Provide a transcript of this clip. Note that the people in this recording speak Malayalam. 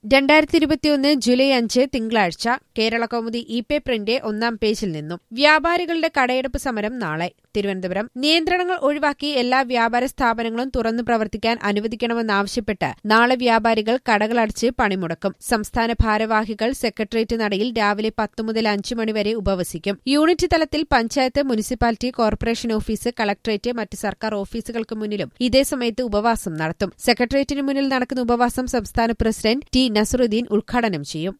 രണ്ടായിരത്തി ഇരുപത്തിയൊന്ന് ജൂലൈ അഞ്ച് തിങ്കളാഴ്ച Kerala Kaumudi e pay print ഒന്നാം പേജിൽ നിന്നും വ്യാപാരികളുടെ കടയെടുപ്പ് സമരം നാളെ തിരുവനന്തപുരം നിയന്ത്രണങ്ങൾ ഒഴിവാക്കി എല്ലാ വ്യാപാര സ്ഥാപനങ്ങളും തുറന്നു പ്രവർത്തിക്കാൻ അനുവദിക്കണമെന്നാവശ്യപ്പെട്ട് നാളെ വ്യാപാരികൾ കടകളടച്ച് പണിമുടക്കും സംസ്ഥാന ഭാരവാഹികൾ സെക്രട്ടേറിയറ്റ് നടയിൽ രാവിലെ പത്ത് മുതൽ അഞ്ച് മണിവരെ ഉപവസിക്കും യൂണിറ്റ് തലത്തിൽ panchayat municipality corporation office collectorate മറ്റ് സർക്കാർ ഓഫീസുകൾക്ക് മുന്നിലും ഇതേ സമയത്ത് ഉപവാസം നടത്തും സെക്രട്ടേറിയറ്റിന് മുന്നിൽ നടക്കുന്ന ഉപവാസം സംസ്ഥാന പ്രസിഡന്റ് ടി നസറുദ്ദീൻ ഉദ്ഘാടനം ചെയ്യും